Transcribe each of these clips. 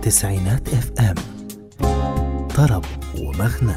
تسعينات اف ام طرب ومغنى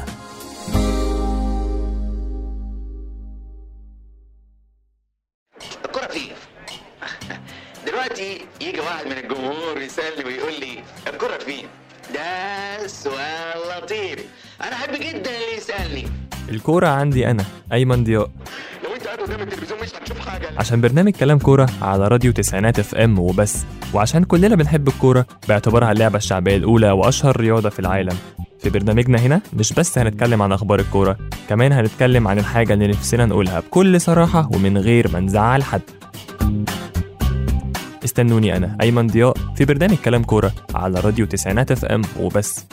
الكرة فين؟ دلوقتي يجي واحد من الجمهور يسألني ويقول لي الكرة فين؟ ده سؤال لطيف أنا أحب جدا اللي يسألني الكورة عندي أنا أيمن ضياء لو أنت قاعد قدام التلفزيون مش هتشوف حاجة عشان برنامج كلام كورة على راديو تسعينات اف ام وبس وعشان كلنا بنحب الكورة باعتبارها اللعبة الشعبية الأولى وأشهر رياضة في العالم في برنامجنا هنا مش بس هنتكلم عن أخبار الكورة كمان هنتكلم عن الحاجة اللي نفسنا نقولها بكل صراحة ومن غير ما نزعل حد استنوني أنا أيمن ضياء في برنامج كلام كورة على راديو تسعينات اف ام وبس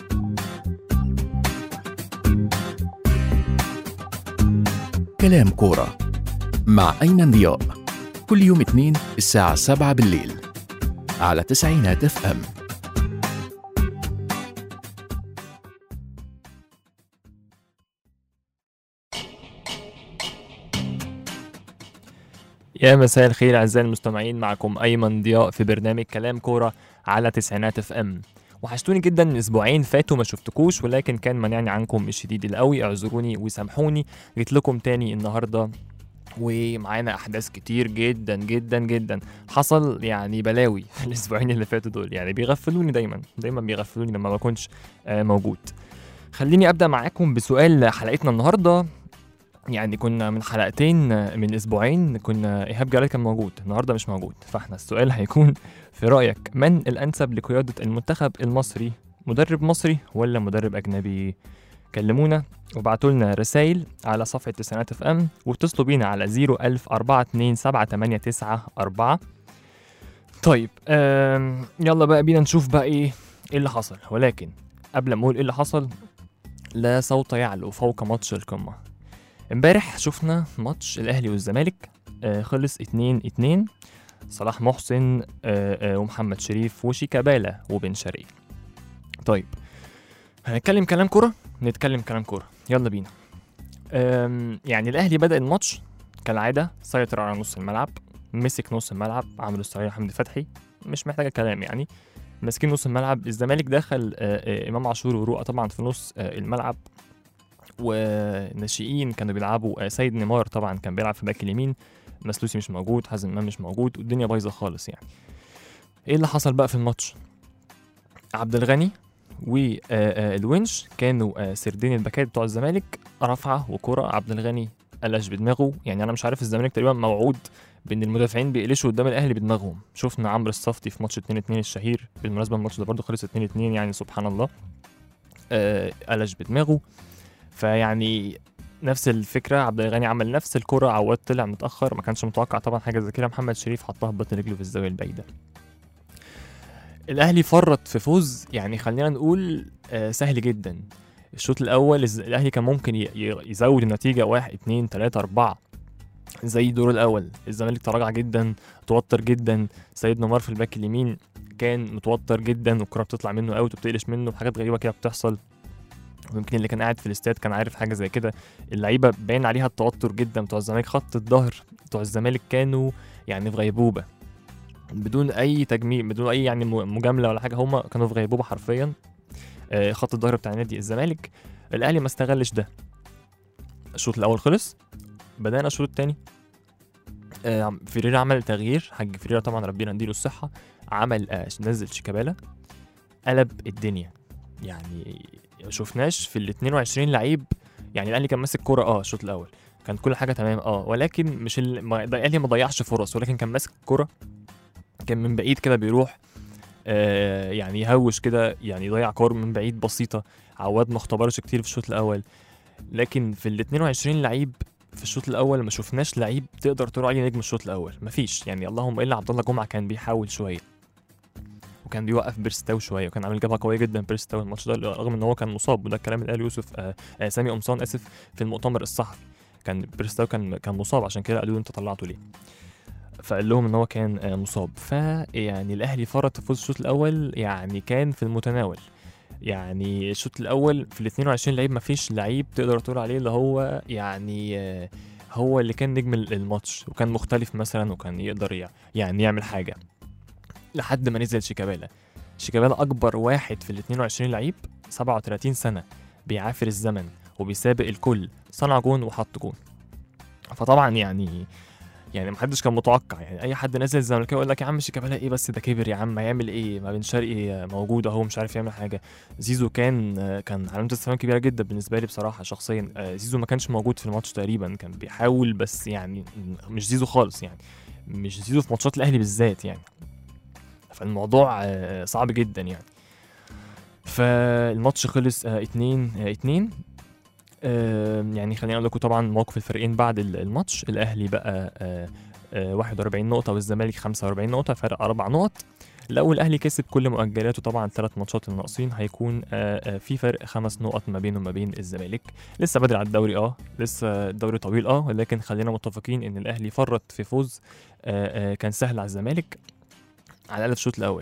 كلام كورة مع أيمن ضياء كل يوم اثنين الساعة سبعة بالليل على تسعينات اف ام يا مساء الخير اعزائي المستمعين معكم ايمن ضياء في برنامج كلام كوره على تسعينات اف ام وحشتوني جدا من اسبوعين فاتوا ما شفتكوش ولكن كان منعني عنكم الشديد القوي اعذروني وسامحوني جيت لكم تاني النهارده ومعانا احداث كتير جدا جدا جدا حصل يعني بلاوي الاسبوعين اللي فاتوا دول يعني بيغفلوني دايما دايما بيغفلوني لما ما بكونش آه، موجود خليني ابدا معاكم بسؤال حلقتنا النهارده يعني كنا من حلقتين من اسبوعين كنا ايهاب جلال كان موجود النهارده مش موجود فاحنا السؤال هيكون في رايك من الانسب لقياده المنتخب المصري مدرب مصري ولا مدرب اجنبي كلمونا وابعتوا لنا رسائل على صفحه تسعينات اف ام واتصلوا بينا على 010427894 طيب آم، يلا بقى بينا نشوف بقى ايه ايه اللي حصل ولكن قبل ما اقول ايه اللي حصل لا صوت يعلو فوق ماتش القمه امبارح شفنا ماتش الاهلي والزمالك آه خلص 2 2 صلاح محسن آه آه ومحمد شريف وشيكابالا وبن شرقي طيب هنتكلم كلام كرة نتكلم كلام كرة يلا بينا آم، يعني الاهلي بدأ الماتش كالعادة سيطر على نص الملعب مسك نص الملعب عمل الصغير حمدي فتحي مش محتاجة كلام يعني ماسكين نص الملعب الزمالك دخل آه آه امام عاشور ورؤى طبعا في نص آه الملعب وناشئين كانوا بيلعبوا آه، سيد نيمار طبعا كان بيلعب في باك اليمين مسلوسي مش موجود حازم امام مش موجود والدنيا بايظه خالص يعني ايه اللي حصل بقى في الماتش عبد الغني والونش كانوا آه، سردين الباكات بتوع الزمالك رفعه وكرة عبد الغني قلش بدماغه يعني انا مش عارف الزمالك تقريبا موعود بان المدافعين بيقلشوا قدام الاهلي بدماغهم شفنا عمرو الصفتي في ماتش 2 2 الشهير بالمناسبه الماتش ده برضه خلص 2 2 يعني سبحان الله آه، قلش بدماغه فيعني نفس الفكره عبد الغني عمل نفس الكره عواد طلع متاخر ما كانش متوقع طبعا حاجه زي كده محمد شريف حطها ببطن رجله في الزاويه البعيده الاهلي فرط في فوز يعني خلينا نقول آه سهل جدا الشوط الاول الز- الاهلي كان ممكن ي- ي- يزود النتيجه واحد اتنين تلاته اربعه زي الدور الاول الزمالك تراجع جدا توتر جدا سيد نمار في الباك اليمين كان متوتر جدا والكره بتطلع منه اوت وبتقلش منه حاجات غريبه كده بتحصل ويمكن اللي كان قاعد في الاستاد كان عارف حاجه زي كده اللعيبه باين عليها التوتر جدا بتوع الزمالك خط الظهر بتوع الزمالك كانوا يعني في غيبوبه بدون اي تجميل بدون اي يعني م- مجامله ولا حاجه هم كانوا في غيبوبه حرفيا آه، خط الظهر بتاع نادي الزمالك الاهلي ما استغلش ده الشوط الاول خلص بدانا الشوط الثاني فيريرا عمل تغيير حاج فيريرا طبعا ربنا يديله الصحه عمل آه، نزل شيكابالا قلب الدنيا يعني ما شفناش في ال 22 لعيب يعني الاهلي كان ماسك كوره اه الشوط الاول كان كل حاجه تمام اه ولكن مش ال... ما- ده الاهلي ما ضيعش فرص ولكن كان ماسك الكوره كان من بعيد كده بيروح آه يعني يهوش كده يعني يضيع كور من بعيد بسيطه عواد ما اختبرش كتير في الشوط الاول لكن في ال 22 لعيب في الشوط الاول ما شفناش لعيب تقدر تقول عليه نجم الشوط الاول مفيش يعني اللهم الا عبد الله جمعه كان بيحاول شويه وكان بيوقف بيرستاو شويه وكان عامل جبهه قويه جدا بيرستاو الماتش ده رغم ان هو كان مصاب وده الكلام اللي قاله يوسف آه آه سامي قمصان اسف في المؤتمر الصحفي كان بيرستاو كان كان مصاب عشان كده قالوا له انت طلعته ليه فقال لهم ان هو كان آه مصاب فيعني الاهلي فرط في فوز الشوط الاول يعني كان في المتناول يعني الشوط الاول في ال 22 لعيب ما فيش لعيب تقدر تقول عليه اللي هو يعني آه، هو اللي كان نجم الماتش وكان مختلف مثلا وكان يقدر يع- يعني يعمل حاجه لحد ما نزل شيكابالا شيكابالا اكبر واحد في ال 22 لعيب 37 سنه بيعافر الزمن وبيسابق الكل صنع جون وحط جون فطبعا يعني يعني محدش كان متوقع يعني اي حد نازل الزمالكاوي يقول لك يا عم شيكابالا ايه بس ده كبر يا عم هيعمل ايه ما بن شرقي موجود اهو مش عارف يعمل حاجه زيزو كان كان علامه استفهام كبيره جدا بالنسبه لي بصراحه شخصيا آه، زيزو ما كانش موجود في الماتش تقريبا كان بيحاول بس يعني مش زيزو خالص يعني مش زيزو في ماتشات الاهلي بالذات يعني فالموضوع آه، صعب جدا يعني فالماتش خلص 2 2 يعني خليني اقول لكم طبعا موقف الفريقين بعد ال- الماتش الاهلي بقى آه، آه، 41 نقطه والزمالك 45 نقطه فرق اربع نقط لو الاهلي كسب كل مؤجلاته طبعا ثلاث ماتشات الناقصين هيكون آه، آه، في فرق خمس نقط ما بينه وما بين الزمالك لسه بدري على الدوري اه لسه الدوري طويل اه ولكن خلينا متفقين ان الاهلي فرط في فوز آه، آه، كان سهل على الزمالك على الاقل في الشوط الاول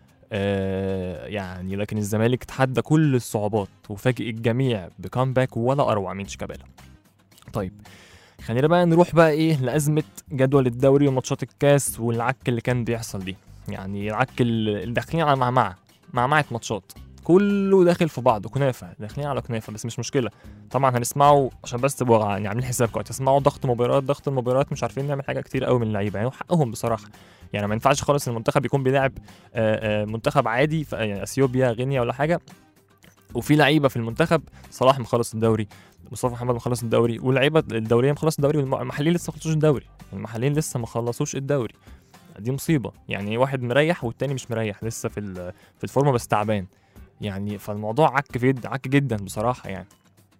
آه، يعني لكن الزمالك تحدى كل الصعوبات وفاجئ الجميع بكامباك ولا اروع من شيكابالا طيب خلينا بقى نروح بقى ايه لازمه جدول الدوري وماتشات الكاس والعك اللي كان بيحصل دي يعني العك اللي داخلين على معمعه معمعه ماتشات كله داخل في بعض كنافه داخلين على كنافه بس مش مشكله طبعا هنسمعه عشان بس تبقوا يعني عاملين حسابكم هتسمعوا ضغط مباريات ضغط المباريات مش عارفين نعمل حاجه كتير قوي من اللعيبه يعني وحقهم بصراحه يعني ما ينفعش خالص المنتخب يكون بيلعب آه، آه، منتخب عادي في يعني اثيوبيا غينيا ولا حاجه وفي لعيبه في المنتخب صلاح مخلص الدوري مصطفى محمد مخلص الدوري واللعيبه الدوريه مخلص الدوري والمحليين لسه ما خلصوش الدوري المحليين لسه ما خلصوش الدوري دي مصيبه يعني واحد مريح والتاني مش مريح لسه في ال- في الفورمه بس تعبان يعني فالموضوع عك جد عك جدا بصراحه يعني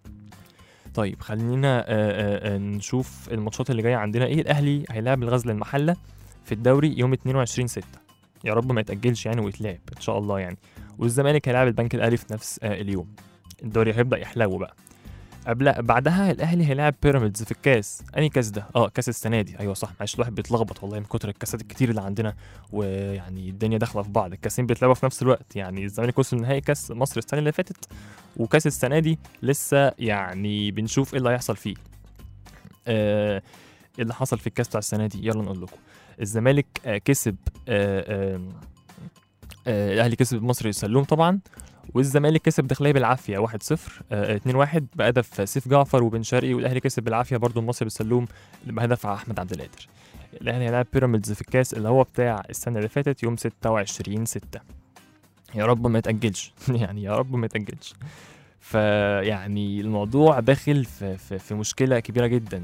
طيب خلينا آه، آه، آه، نشوف الماتشات اللي جايه عندنا ايه الاهلي هيلاعب الغزل المحله في الدوري يوم 22 6 يا رب ما يتاجلش يعني ويتلعب ان شاء الله يعني والزمالك هيلاعب البنك الاهلي في نفس آه، اليوم الدوري هيبدا يحلو بقى قبل بعدها الاهلي هيلاعب بيراميدز في الكاس انهي كاس ده اه كاس السنه دي ايوه صح معلش الواحد بيتلخبط والله من كتر الكاسات الكتير اللي عندنا ويعني الدنيا داخله في بعض الكاسين بيتلعبوا في نفس الوقت يعني الزمالك وصل نهائي كاس مصر السنه اللي فاتت وكاس السنه دي لسه يعني بنشوف ايه اللي هيحصل فيه آه إيه اللي حصل في الكاس بتاع السنه دي يلا نقول لكم الزمالك آه كسب آه آه آه الاهلي كسب مصر السلوم طبعا والزمالك كسب داخليه بالعافيه 1-0 آه 2-1 بهدف سيف جعفر وبن شرقي والاهلي كسب بالعافيه برضو المصري بالسلوم بهدف احمد عبد القادر الاهلي هيلاعب بيراميدز في الكاس اللي هو بتاع السنه اللي فاتت يوم 26 6 يا رب ما يتاجلش يعني يا رب ما يتاجلش فيعني الموضوع داخل في, في, في مشكله كبيره جدا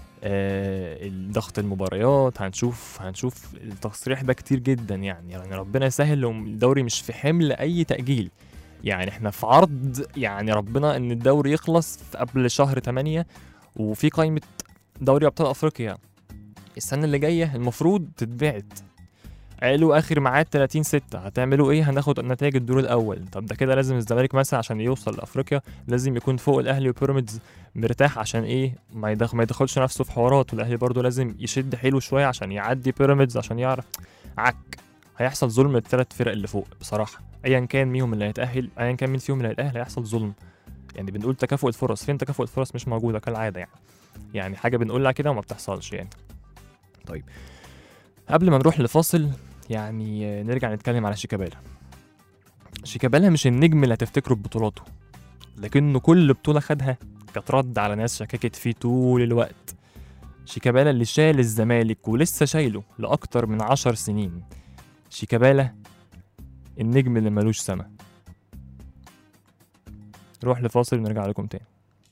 آه ضغط المباريات هنشوف هنشوف التصريح ده كتير جدا يعني يعني ربنا يسهل لو الدوري مش في حمل اي تاجيل يعني احنا في عرض يعني ربنا ان الدوري يخلص في قبل شهر 8 وفي قائمه دوري ابطال افريقيا السنه اللي جايه المفروض تتبعت قالوا اخر ميعاد 30 6 هتعملوا ايه هناخد نتائج الدور الاول طب ده كده لازم الزمالك مثلا عشان يوصل لافريقيا لازم يكون فوق الاهلي وبيراميدز مرتاح عشان ايه ما يدخل ما يدخلش نفسه في حوارات والاهلي برضو لازم يشد حيله شويه عشان يعدي بيراميدز عشان يعرف عك هيحصل ظلم للثلاث فرق اللي فوق بصراحه ايا كان ميهم اللي هيتاهل ايا كان مين فيهم اللي هيتاهل هيحصل ظلم يعني بنقول تكافؤ الفرص فين تكافؤ الفرص مش موجوده كالعاده يعني يعني حاجه بنقولها كده وما بتحصلش يعني طيب قبل ما نروح لفاصل يعني نرجع نتكلم على شيكابالا شيكابالا مش النجم اللي هتفتكره ببطولاته لكنه كل بطولة خدها كانت رد على ناس شككت فيه طول الوقت شيكابالا اللي شال الزمالك ولسه شايله لأكتر من عشر سنين شيكابالا النجم اللي ملوش سما نروح لفاصل ونرجع لكم تاني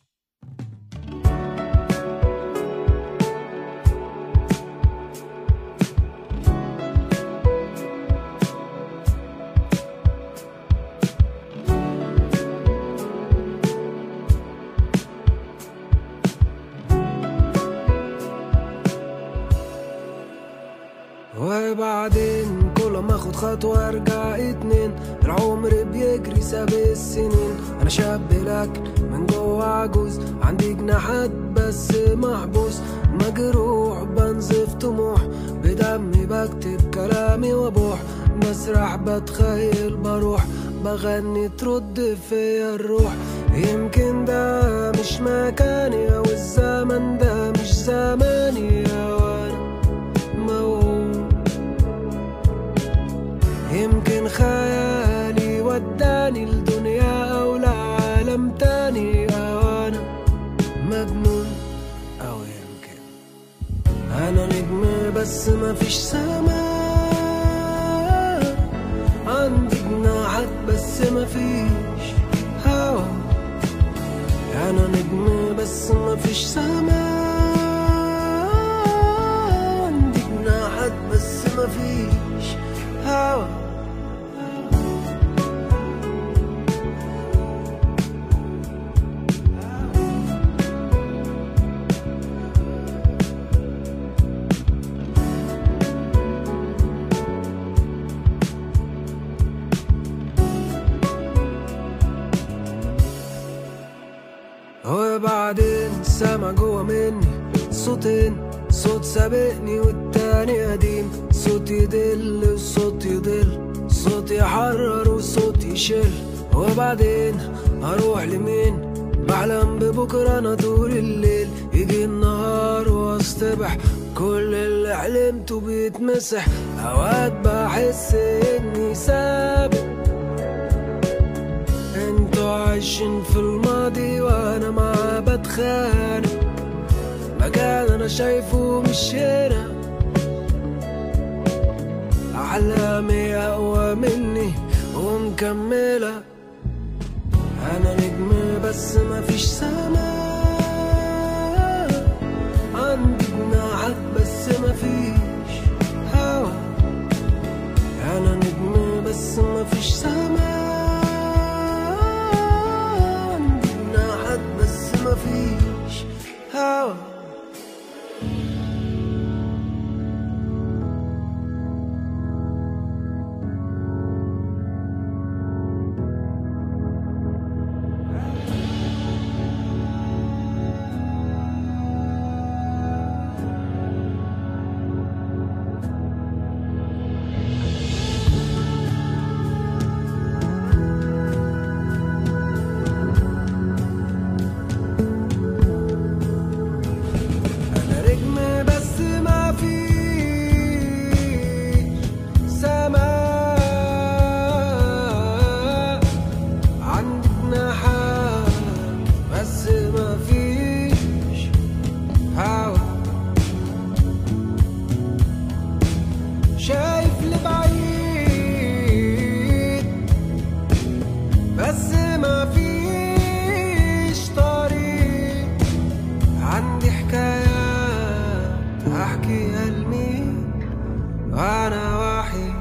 وبعدين كل ما اخد خطوة ارجع اتنين العمر بيجري ساب السنين انا شاب لكن من جوه عجوز عندي جناحات بس محبوس مجروح بنزف طموح بدمي بكتب كلامي وابوح مسرح بتخيل بروح بغني ترد فيا الروح يمكن ده مش مكاني او الزمن ده مش زماني وانا موهوم يمكن خيالي وداني لدنيا أو لعالم تاني أو أنا مجنون أو يمكن أنا نجم بس مفيش سماء عندي جناحات بس مفيش هوا أنا نجم بس مفيش سماء عندي جناحات بس مفيش هوا وبعدين سامع جوا مني صوتين صوت سابقني والتاني قديم صوت يدل وصوت يضل صوت يحرر وصوت يشل وبعدين هروح لمين بحلم ببكرة أنا طول الليل يجي النهار واصطبح كل اللي حلمته بيتمسح أوقات بحس إني سابق انتوا عايشين في الماضي وانا معاه بتخانق مكان انا شايفه مش هنا احلامي اقوى مني ومكمله انا نجم بس مفيش سماء عندي جناحات بس مفيش هوا انا نجم بس مفيش سماء عندي جناحات بس مفيش هوا انا نجم بس ما فيش سماء عندي جناحات بس ما فيش هوا شايف لبعيد بس ما فيش طريق عندي حكايات احكيها لمين وانا وحيد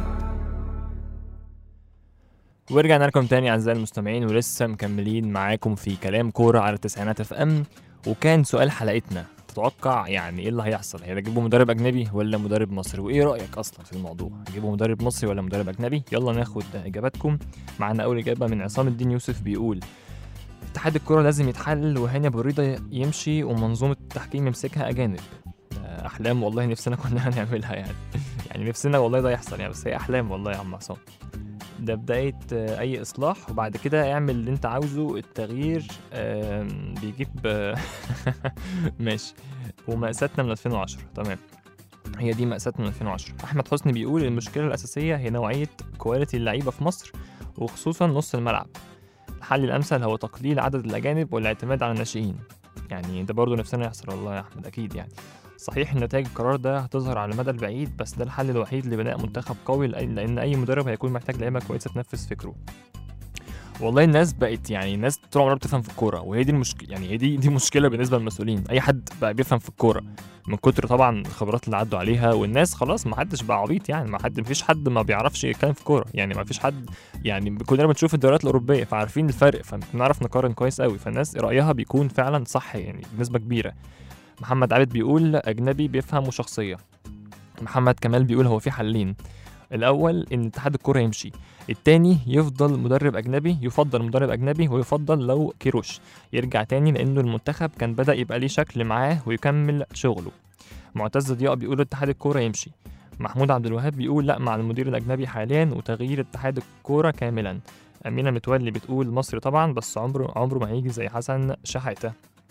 ورجعنا لكم تاني اعزائي المستمعين ولسه مكملين معاكم في كلام كوره على التسعينات اف ام وكان سؤال حلقتنا تتوقع يعني ايه اللي هيحصل هيجيبوا مدرب اجنبي ولا مدرب مصري وايه رايك اصلا في الموضوع هيجيبوا مدرب مصري ولا مدرب اجنبي يلا ناخد اجاباتكم معانا اول اجابه من عصام الدين يوسف بيقول اتحاد الكرة لازم يتحل وهاني ابو رضا يمشي ومنظومة التحكيم يمسكها أجانب ده أحلام والله نفسنا كلنا نعملها يعني يعني نفسنا والله ده يحصل يعني بس هي أحلام والله يا عم عصام ده بداية آه، أي إصلاح وبعد كده اعمل اللي أنت عاوزه التغيير آم، بيجيب آه، ماشي ومأساتنا من 2010 تمام هي دي مأساتنا من 2010 أحمد حسني بيقول المشكلة الأساسية هي نوعية كواليتي اللعيبة في مصر وخصوصا نص الملعب الحل الأمثل هو تقليل عدد الأجانب والاعتماد على الناشئين يعني ده برضه نفسنا يحصل والله يا أحمد أكيد يعني صحيح إن نتائج القرار ده هتظهر على المدى البعيد بس ده الحل الوحيد لبناء منتخب قوي لأ- لأن أي مدرب هيكون محتاج لعيبة كويسة تنفذ فكره والله الناس بقت يعني ناس طول عمرها بتفهم في الكوره وهي دي المشكله يعني هي دي دي مشكله بالنسبه للمسؤولين اي حد بقى بيفهم في الكوره من كتر طبعا الخبرات اللي عدوا عليها والناس خلاص ما حدش بقى عبيط يعني ما حد مفيش حد ما بيعرفش يتكلم في كوره يعني ما فيش حد يعني كلنا بنشوف الدوريات الاوروبيه فعارفين الفرق فبنعرف نقارن كويس قوي فالناس رايها بيكون فعلا صح يعني بنسبه كبيره محمد عابد بيقول اجنبي بيفهم وشخصيه محمد كمال بيقول هو في حلين الاول ان اتحاد الكوره يمشي التاني يفضل مدرب اجنبي يفضل مدرب اجنبي ويفضل لو كيروش يرجع تاني لانه المنتخب كان بدا يبقى ليه شكل معاه ويكمل شغله معتز ضياء بيقول اتحاد الكوره يمشي محمود عبد الوهاب بيقول لا مع المدير الاجنبي حاليا وتغيير اتحاد الكوره كاملا امينه متولي بتقول مصري طبعا بس عمره عمره ما هيجي زي حسن شحاته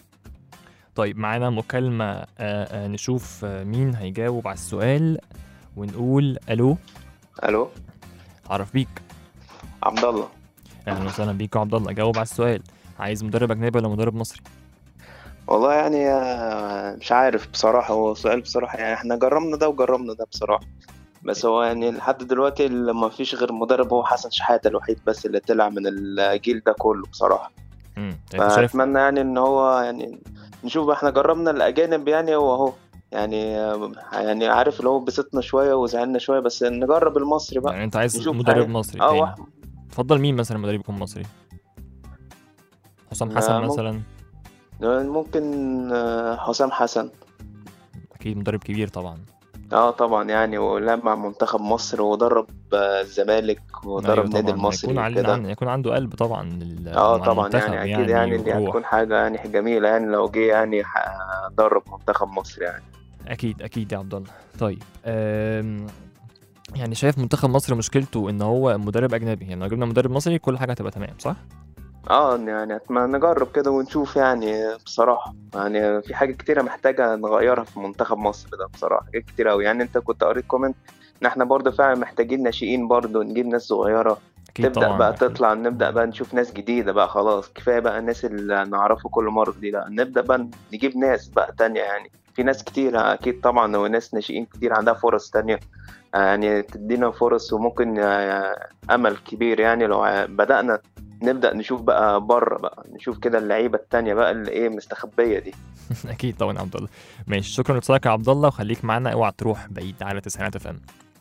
طيب معانا مكالمه آه آه نشوف آه مين هيجاوب على السؤال ونقول الو الو اتعرف بيك عبد الله اهلا وسهلا بيك يا عبد الله جاوب على السؤال عايز مدرب اجنبي ولا مدرب مصري والله يعني آه، مش عارف بصراحة هو سؤال بصراحة يعني احنا جربنا ده وجربنا ده بصراحة بس هو يعني لحد دلوقتي اللي ما فيش غير مدرب هو حسن شحاتة الوحيد بس اللي طلع من الجيل ده كله بصراحة امم انت شايف فأتمنى يعني إن هو يعني نشوف احنا جربنا الأجانب يعني هو أهو يعني آه، يعني عارف اللي هو بسطنا شوية وزعلنا شوية بس نجرب المصري بقى يعني انت عايز نشوف مدرب حاجة. مصري اه تاني واحد تفضل مين مثلا مدرب يكون مصري حسام آه، حسن ممكن. مثلا ممكن آه، حسام حسن اكيد مدرب كبير طبعا اه طبعا يعني ولعب مع منتخب مصر ودرب آه، الزمالك ودرب أيوة نادي طبعاً. المصري يكون على وكده عن- يكون عنده قلب طبعا لل- اه مع طبعا المنتخب يعني اكيد يعني دي وروح. هتكون حاجه يعني جميله يعني لو جه يعني ح- درب منتخب مصر يعني اكيد اكيد يا عبد الله طيب أم... يعني شايف منتخب مصر مشكلته ان هو مدرب اجنبي يعني لو جبنا مدرب مصري كل حاجه هتبقى تمام صح اه يعني اتمنى نجرب كده ونشوف يعني بصراحه يعني في حاجات كتيره محتاجه نغيرها في منتخب مصر ده بصراحه حاجات كتيره قوي يعني انت كنت قريت كومنت ان احنا برضه فعلا محتاجين ناشئين برضه نجيب ناس صغيره اكيد تبدا طبعا بقى أكيد. تطلع نبدا بقى نشوف ناس جديده بقى خلاص كفايه بقى الناس اللي نعرفه كل مره دي لا نبدا بقى نجيب ناس بقى تانية يعني في ناس كتير اكيد طبعا وناس ناشئين كتير عندها فرص تانية آه، يعني تدينا فرص وممكن آه، امل كبير يعني لو ع- بدانا نبدا نشوف بقى بره بقى نشوف كده اللعيبه التانية بقى اللي ايه مستخبيه دي اكيد طبعا يا عبد الله ماشي شكرا لاتصالك يا عبد الله وخليك معانا اوعى تروح بعيد على تسعينات اف ام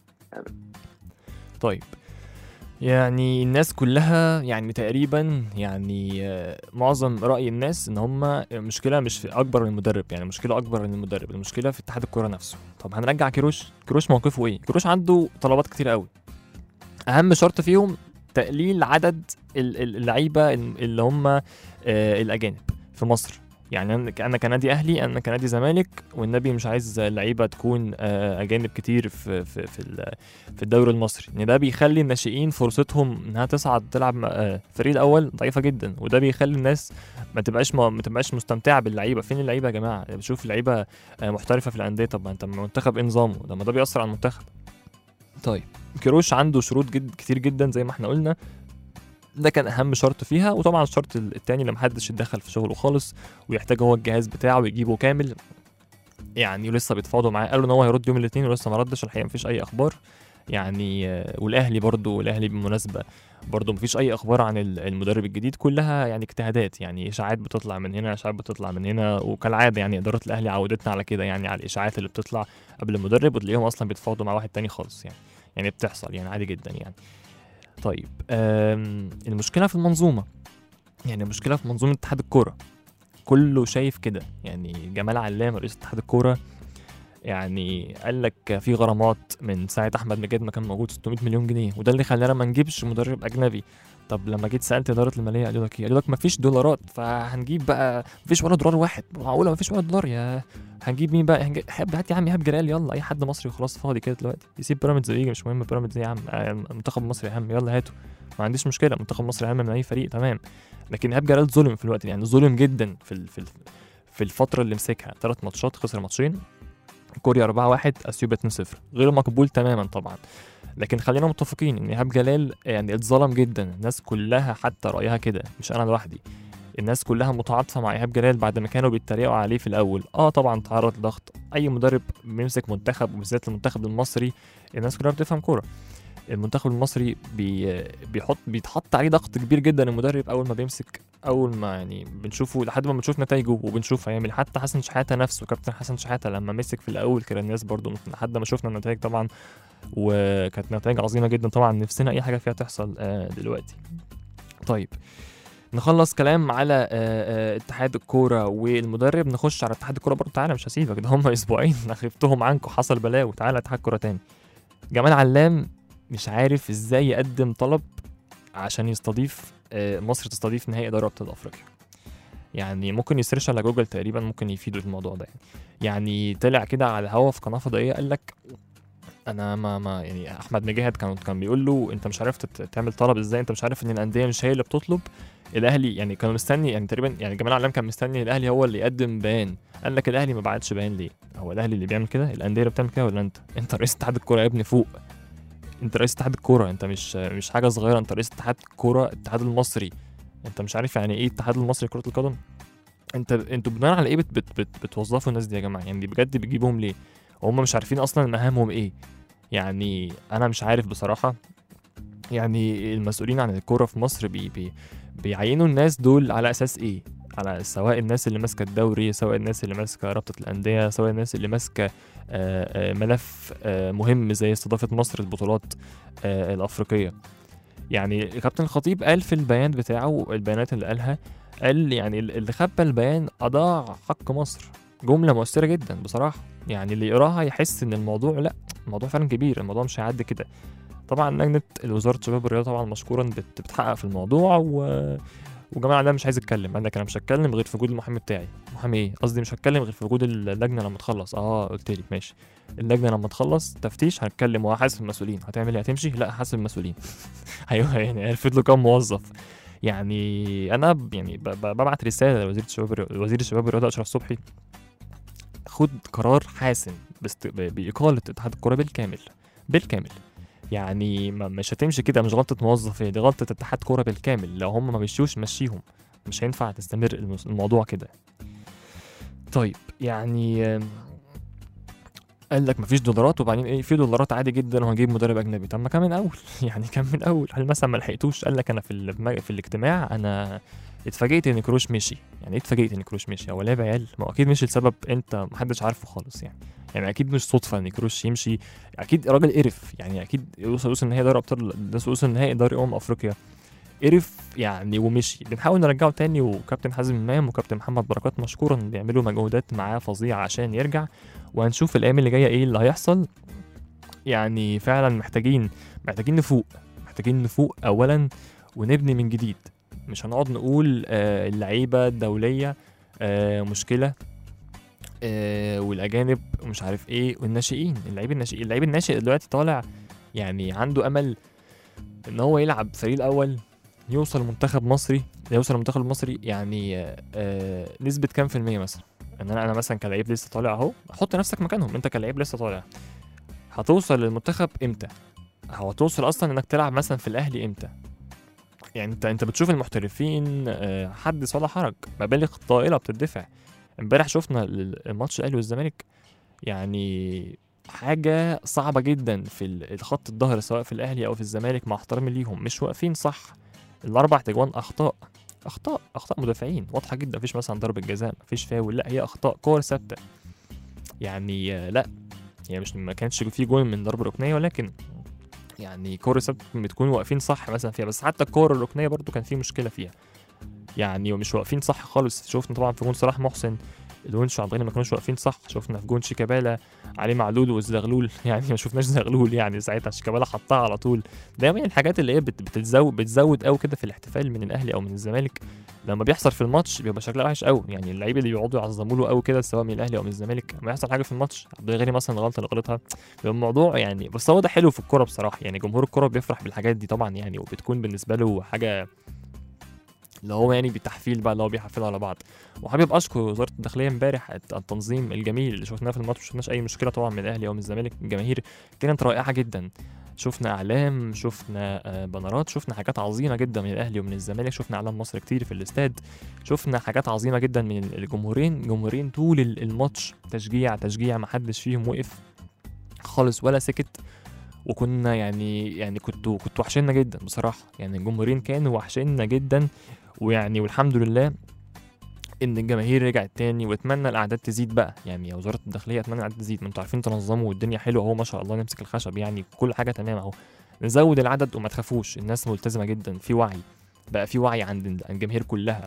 طيب يعني الناس كلها يعني تقريبا يعني آه، معظم رأي الناس ان هم المشكلة مش في اكبر من المدرب يعني المشكلة اكبر من المدرب المشكلة في اتحاد الكرة نفسه طب هنرجع كيروش كيروش موقفه ايه كيروش عنده طلبات كتير قوي اهم شرط فيهم تقليل عدد ال- ال- اللعيبة اللي هم آه، الاجانب في مصر يعني انا انا كنادي اهلي انا كنادي زمالك والنبي مش عايز لعيبه تكون آه، اجانب كتير في في في, ال- في الدوري المصري ان ده بيخلي الناشئين فرصتهم انها تصعد تلعب مع- آه، الفريق الاول ضعيفه جدا وده بيخلي الناس ما تبقاش ما ما تبقاش مستمتعه باللعيبه فين اللعيبه يا جماعه بشوف لعيبه آه، محترفه في الانديه طب ما انت المنتخب ايه نظامه ده ما ده بيأثر على المنتخب طيب كيروش عنده شروط جد كتير جدا زي ما احنا قلنا ده كان اهم شرط فيها وطبعا الشرط التاني اللي محدش يتدخل في شغله خالص ويحتاج هو الجهاز بتاعه ويجيبه كامل يعني لسه بيتفاوضوا معاه قالوا ان هو هيرد يوم الاثنين ولسه ما ردش الحقيقه مفيش اي اخبار يعني آه، والاهلي برضو الاهلي بالمناسبه برضو مفيش اي اخبار عن ال- المدرب الجديد كلها يعني اجتهادات يعني اشاعات بتطلع من هنا اشاعات بتطلع من هنا وكالعاده يعني اداره الاهلي عودتنا على كده يعني على الاشاعات اللي بتطلع قبل المدرب وتلاقيهم اصلا بيتفاوضوا مع واحد تاني خالص يعني يعني بتحصل يعني عادي جدا يعني طيب آم، المشكله في المنظومه يعني المشكله في منظومه اتحاد الكوره كله شايف كده يعني جمال علام رئيس اتحاد الكوره يعني قال لك في غرامات من ساعه احمد مجاد ما كان موجود 600 مليون جنيه وده اللي خلانا ما نجيبش مدرب اجنبي طب لما جيت سالت اداره الماليه قالوا لك ايه قالوا لك ما فيش دولارات فهنجيب بقى ما فيش ولا دولار واحد معقوله ما فيش ولا دولار يا هنجيب مين بقى هنجيب حب هات يا عم ايهاب جلال يلا اي حد مصري وخلاص فاضي كده دلوقتي يسيب بيراميدز ويجي مش مهم بيراميدز إيه يا عم آه، المنتخب المصري اهم يلا هاتوا ما عنديش مشكله المنتخب المصري اهم من اي فريق تمام لكن ايهاب جلال ظلم في الوقت ده، يعني ظلم جدا في ال- في ال- في الفتره اللي مسكها ثلاث ماتشات خسر ماتشين كوريا 4-1 اثيوبيا 2-0 غير مقبول تماما طبعا لكن خلينا متفقين ان ايهاب جلال يعني اتظلم جدا الناس كلها حتى رايها كده مش انا لوحدي الناس كلها متعاطفه مع ايهاب جلال بعد ما كانوا بيتريقوا عليه في الاول اه طبعا تعرض لضغط اي مدرب بيمسك منتخب وبالذات المنتخب المصري الناس كلها بتفهم كوره المنتخب المصري بي بيحط بيتحط عليه ضغط كبير جدا المدرب اول ما بيمسك اول ما يعني بنشوفه لحد ما بنشوف نتائجه وبنشوف هيعمل حتى حسن شحاته نفسه كابتن حسن شحاته لما مسك في الاول كان الناس برضو لحد ما شفنا النتائج طبعا وكانت نتائج عظيمه جدا طبعا نفسنا اي حاجه فيها تحصل آه، دلوقتي طيب نخلص كلام على آه، آه، اتحاد الكوره والمدرب نخش على اتحاد الكوره برضه تعالى مش هسيبك ده هم اسبوعين انا خفتهم عنكم حصل بلاوي تعالى اتحاد الكوره تاني جمال علام مش عارف ازاي يقدم طلب عشان يستضيف آه، مصر تستضيف نهائي دوري ابطال افريقيا يعني ممكن يسيرش على جوجل تقريبا ممكن يفيده الموضوع ده يعني يعني طلع كده على الهوا في قناه فضائيه قال لك انا ما ما يعني احمد مجاهد كان كان بيقول له انت مش عارف تت- تعمل طلب ازاي انت مش عارف ان الانديه مش هي اللي بتطلب الاهلي يعني كانوا مستني يعني تقريبا يعني جمال علام كان مستني الاهلي هو اللي يقدم بيان قال لك الاهلي ما بعتش بيان ليه هو الاهلي اللي بيعمل كده الانديه اللي بتعمل كده ولا انت انت رئيس اتحاد الكوره يا ابني فوق انت رئيس اتحاد الكوره انت مش مش حاجه صغيره انت رئيس اتحاد الكوره الاتحاد المصري انت مش عارف يعني ايه الاتحاد المصري لكره القدم انت انتوا بناء على ايه بت بت بت بتوظفوا الناس دي يا جماعه يعني بجد بتجيبهم ليه هم مش عارفين اصلا مهامهم ايه يعني انا مش عارف بصراحه يعني المسؤولين عن الكوره في مصر بي بي بيعينوا الناس دول على اساس ايه على سواء الناس اللي ماسكه الدوري سواء الناس اللي ماسكه رابطه الانديه سواء الناس اللي ماسكه آه، آه، ملف آه، مهم زي استضافه مصر البطولات آه، الافريقيه يعني كابتن الخطيب قال في البيان بتاعه البيانات اللي قالها قال يعني اللي خبى البيان اضاع حق مصر جمله مؤثره جدا بصراحه يعني اللي يقراها يحس ان الموضوع لا الموضوع فعلا كبير الموضوع مش هيعدي كده طبعا لجنه وزاره الشباب والرياضه طبعا مشكورا بت- بتحقق في الموضوع و وجماعه ده مش عايز اتكلم قال لك انا مش هتكلم غير في وجود المحامي بتاعي محامي ايه قصدي مش هتكلم غير في وجود اللجنه لما تخلص اه قلت لي ماشي اللجنه لما تخلص تفتيش هنتكلم وهحاسب المسؤولين هتعمل ايه هتمشي لا هحاسب المسؤولين ايوه يعني عرفت له كام موظف يعني انا ب- يعني ب- ب- ببعت رساله لوزير الشباب الرياضة- وزير الشباب والرياضه اشرف صبحي خد قرار حاسم باست- ب- باقاله اتحاد الكوره بالكامل بالكامل يعني ما مش هتمشي كده مش غلطه موظف هي دي غلطه اتحاد كوره بالكامل لو هم ما مشيوش مشيهم مش هينفع تستمر المس- الموضوع كده طيب يعني آم، قال لك مفيش دولارات وبعدين ايه في دولارات عادي جدا وهنجيب مدرب اجنبي طب ما كان من اول يعني كان من اول هل مثلا ما لحقتوش قال لك انا في ال- في الاجتماع انا اتفاجئت ان كروش مشي يعني ايه اتفاجئت ان كروش مشي هو لعب عيال ما هو اكيد مش لسبب انت محدش عارفه خالص يعني يعني اكيد مش صدفه ان كروش يمشي اكيد راجل قرف يعني اكيد وصل وصل نهائي دوري ابطال ده وصل نهائي دوري امم افريقيا قرف يعني ومشي بنحاول نرجعه تاني وكابتن حازم امام وكابتن محمد بركات مشكورا بيعملوا مجهودات معاه فظيعه عشان يرجع وهنشوف الايام اللي جايه ايه اللي هيحصل يعني فعلا محتاجين محتاجين نفوق محتاجين نفوق اولا ونبني من جديد مش هنقعد نقول آه اللعيبه الدوليه آه مشكله آه والاجانب ومش عارف ايه والناشئين اللعيب الناشئ اللعيب الناشئ دلوقتي طالع يعني عنده امل ان هو يلعب فريق الاول يوصل منتخب مصري يوصل المنتخب المصري يعني آه آه نسبه كام في الميه مثلا ان انا انا مثلا كلاعب لسه طالع اهو حط نفسك مكانهم انت كلاعب لسه طالع هتوصل للمنتخب امتى او هتوصل اصلا انك تلعب مثلا في الاهلي امتى يعني انت انت بتشوف المحترفين آه، حدث ولا حرج مبالغ طائله بتدفع امبارح شفنا ال- الماتش الاهلي والزمالك يعني حاجه صعبه جدا في ال- الخط الظهر سواء في الاهلي او في الزمالك مع احترامي ليهم مش واقفين صح الاربع تجوان اخطاء اخطاء اخطاء مدافعين واضحه جدا مفيش مثلا ضربه جزاء مفيش فاول لا هي اخطاء كور ثابته يعني آه، لا يعني مش ما كانش في جول من ضربه ركنيه ولكن يعني كور ثابته بتكون واقفين صح مثلا فيها بس حتى الكور الركنيه برضو كان في مشكله فيها يعني ومش واقفين صح خالص شفنا طبعا في جون صلاح محسن الونش وعبد ما كانوش واقفين صح شفنا في جون شيكابالا علي معلول والزغلول يعني ما شفناش زغلول يعني ساعتها شيكابالا حطها على طول دايما الحاجات اللي هي بت- بتزود بتزود قوي كده في الاحتفال من الاهلي او من الزمالك لما بيحصل في الماتش بيبقى شكلها وحش قوي يعني اللعيبه اللي بيقعدوا يعظموا له قوي كده سواء من الاهلي او من الزمالك لما يحصل حاجه في الماتش عبد الغني مثلا الغلطه اللي غلطها بيبقى الموضوع يعني بس هو ده حلو في الكوره بصراحه يعني جمهور الكوره بيفرح بالحاجات دي طبعا يعني وبتكون بالنسبه له حاجه اللي هو يعني بالتحفيل بقى اللي هو بيحفلوا على بعض وحابب اشكر وزاره الداخليه امبارح الت- التنظيم الجميل اللي شفناه في الماتش ما شفناش اي مشكله طبعا من الاهلي او من الزمالك الجماهير كانت رائعه جدا شفنا اعلام شفنا آه، بنرات شفنا حاجات عظيمه جدا من الاهلي ومن الزمالك شفنا اعلام مصر كتير في الاستاد شفنا حاجات عظيمه جدا من الجمهورين جمهورين طول ال- الماتش تشجيع تشجيع ما حدش فيهم وقف خالص ولا سكت وكنا يعني يعني كنتوا كنتوا وحشنا جدا بصراحه يعني الجمهورين كانوا وحشنا جدا ويعني والحمد لله ان الجماهير رجعت تاني واتمنى الاعداد تزيد بقى يعني يا وزاره الداخليه اتمنى الاعداد تزيد ما انتوا عارفين تنظموا والدنيا حلوه اهو ما شاء الله نمسك الخشب يعني كل حاجه تمام اهو نزود العدد وما تخافوش الناس ملتزمه جدا في وعي بقى في وعي عند الجماهير كلها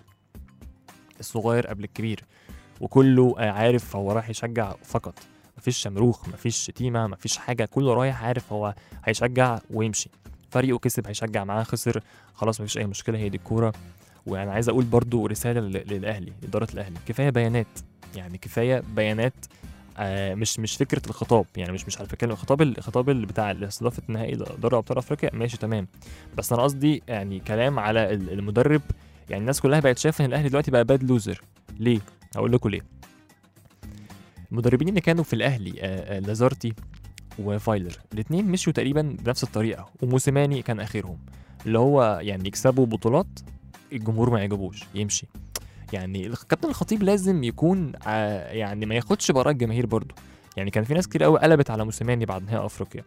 الصغير قبل الكبير وكله آه، عارف هو رايح يشجع فقط مفيش شمروخ مفيش شتيمه مفيش حاجه كله رايح عارف هو هيشجع ويمشي فريقه كسب هيشجع معاه خسر خلاص مفيش اي مشكله هي دي الكوره وانا عايز اقول برضو رساله لل- للاهلي اداره الاهلي كفايه بيانات يعني كفايه بيانات آه مش مش فكره الخطاب يعني مش مش عارف اتكلم الخطاب الخطاب اللي بتاع استضافه نهائي دوري ابطال افريقيا ماشي تمام بس انا قصدي يعني كلام على ال- المدرب يعني الناس كلها بقت شايفه ان الاهلي دلوقتي بقى باد لوزر ليه هقول لكم ليه المدربين اللي كانوا في الاهلي آه آه لازارتي وفايلر الاثنين مشوا تقريبا بنفس الطريقه وموسيماني كان اخرهم اللي هو يعني يكسبوا بطولات الجمهور ما يعجبوش يمشي يعني الكابتن الخطيب لازم يكون ع- يعني ما ياخدش براء الجماهير برضه يعني كان في ناس كتير قوي قلبت على موسيماني بعد نهائي افريقيا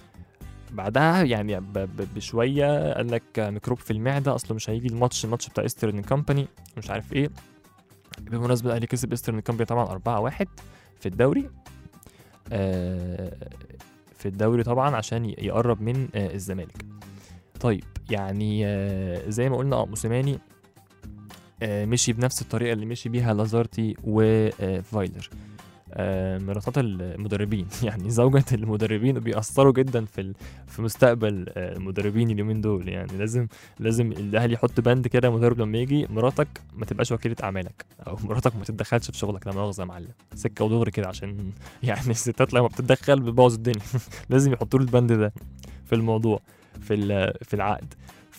بعدها يعني ب- ب- بشويه قال لك ميكروب في المعده اصله مش هيجي الماتش الماتش بتاع ايسترن كومباني مش عارف ايه بالمناسبه الاهلي كسب ايسترن كومباني طبعا 4-1 في الدوري آه، في الدوري طبعا عشان ي- يقرب من آه، الزمالك طيب يعني آه، زي ما قلنا اه موسيماني آه، مشي بنفس الطريقه اللي مشي بيها لازارتي وفايلر آه، مراتات المدربين يعني زوجة المدربين بيأثروا جدا في ال- في مستقبل آه، المدربين اليومين دول يعني لازم لازم الاهلي يحط بند كده مدرب لما يجي مراتك ما تبقاش وكيلة اعمالك او مراتك ما تتدخلش في شغلك لا مؤاخذة يا معلم سكة ودغري كده عشان يعني الستات لما بتتدخل بتبوظ الدنيا لازم يحطوا له البند ده في الموضوع في ال- في العقد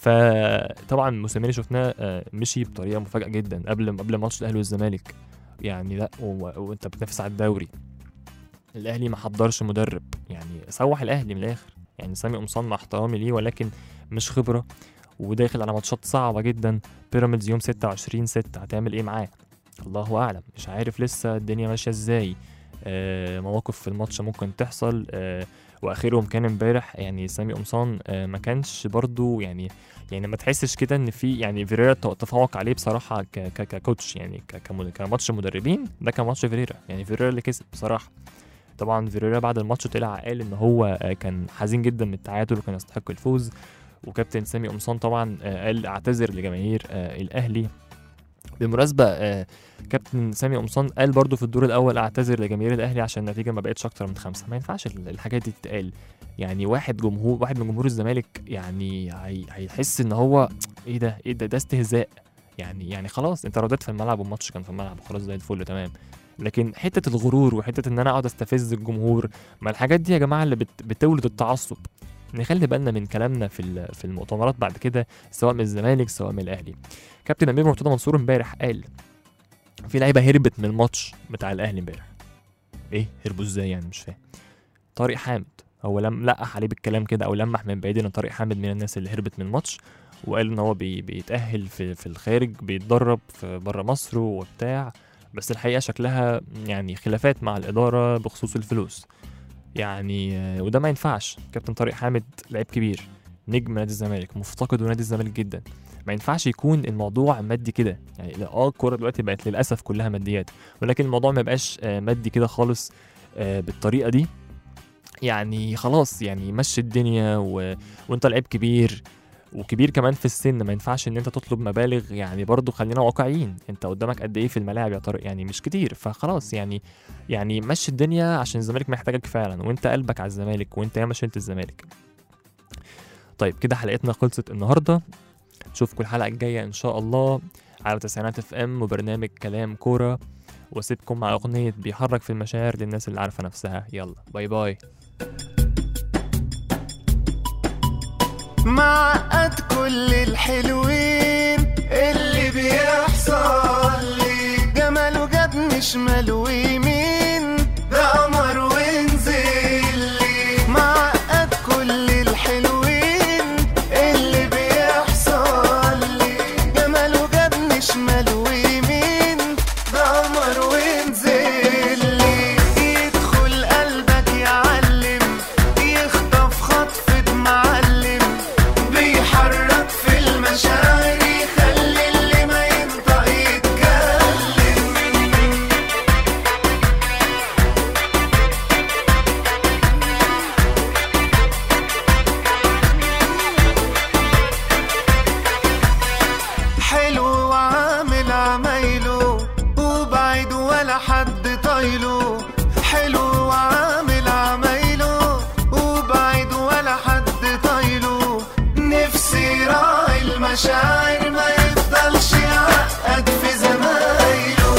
فطبعا موسيماني شفناه آه، مشي بطريقه مفاجاه جدا قبل قبل ماتش الاهلي والزمالك يعني لا و- وانت بتنافس على الدوري الاهلي ما حضرش مدرب يعني سوح الاهلي من الاخر يعني سامي قمصان مع احترامي ليه ولكن مش خبره وداخل على ماتشات صعبه جدا بيراميدز يوم 26 6 هتعمل ايه معاه الله اعلم مش عارف لسه الدنيا ماشيه ازاي آه مواقف في الماتش ممكن تحصل آه واخرهم كان امبارح يعني سامي قمصان آه ما كانش برضو يعني يعني ما تحسش كده ان في يعني فيريرا ت- تفوق عليه بصراحه ك ك ككوتش يعني ك كمد- كماتش مدربين ده كان ماتش فيريرا يعني فيريرا اللي كسب بصراحه طبعا فيريرا بعد الماتش طلع قال ان هو آه، كان حزين جدا من التعادل وكان يستحق الفوز وكابتن سامي قمصان طبعا آه، قال اعتذر لجماهير آه، الاهلي بالمناسبة آه، كابتن سامي قمصان قال برضو في الدور الأول أعتذر لجماهير الأهلي عشان النتيجة ما بقتش أكتر من خمسة ما ينفعش ال- الحاجات دي تتقال يعني واحد جمهور واحد من جمهور الزمالك يعني هي هيحس إن هو إيه ده إيه ده ده استهزاء يعني يعني خلاص أنت رديت في الملعب والماتش كان في الملعب خلاص زي الفل تمام لكن حتة الغرور وحتة إن أنا أقعد أستفز الجمهور ما الحاجات دي يا جماعة اللي بت بتولد التعصب نخلي بالنا من كلامنا في ال- في المؤتمرات بعد كده سواء من الزمالك سواء من الأهلي كابتن أمير مرتضى منصور امبارح قال في لعيبه هربت من الماتش بتاع الاهلي امبارح ايه هربوا ازاي يعني مش فاهم طارق حامد هو لم لقح عليه بالكلام كده او لمح من بعيد ان طارق حامد من الناس اللي هربت من الماتش وقال ان هو بي بيتاهل في في الخارج بيتدرب في بره مصر وبتاع بس الحقيقه شكلها يعني خلافات مع الاداره بخصوص الفلوس يعني آه، وده ما ينفعش كابتن طارق حامد لعيب كبير نجم نادي الزمالك مفتقد نادي الزمالك جدا ما ينفعش يكون الموضوع مادي كده يعني لا اه الكوره دلوقتي بقت للاسف كلها ماديات ولكن الموضوع ما يبقاش آه، مادي كده خالص آه، بالطريقه دي يعني خلاص يعني مشي الدنيا و... وانت لعيب كبير وكبير كمان في السن ما ينفعش ان انت تطلب مبالغ يعني برضو خلينا واقعيين انت قدامك قد ايه في الملاعب يا طارق يعني مش كتير فخلاص يعني يعني مشي الدنيا عشان الزمالك محتاجك فعلا وانت قلبك على الزمالك وانت ياما شلت الزمالك طيب كده حلقتنا خلصت النهارده اشوفكم الحلقه الجايه ان شاء الله على تسعينات اف ام وبرنامج كلام كوره واسيبكم مع اغنيه بيحرك في المشاعر للناس اللي عارفه نفسها يلا باي باي معقد كل الحلوين اللي بيحصل لي جماله جابني شمال ويمين ده قمر ونزل لي معقد كل الحلوين اللي بيحصل لي جماله جابني شمال ويمين ده قمر ونزل لي يدخل قلبك يعلم يخطف خطفة معلم بيحرك في المشاعر يخلي اللي ما ينطق يتكلم حلو وعامل عمايله وبعيد ولا حد طايله حلو وعامل عمايله وبعيد ولا حد طايله نفسي راعي المشاعر ما يفضلش يعقد في زمايله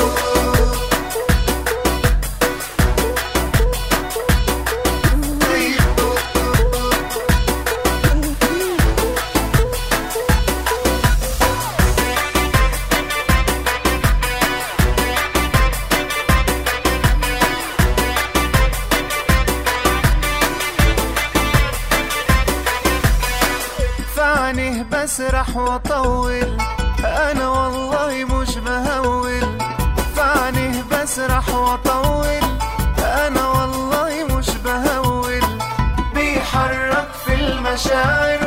فعنيه بسرح واطول انا والله مش بهول فعنيه بسرح واطول انا والله مش بهول بيحرك في المشاعر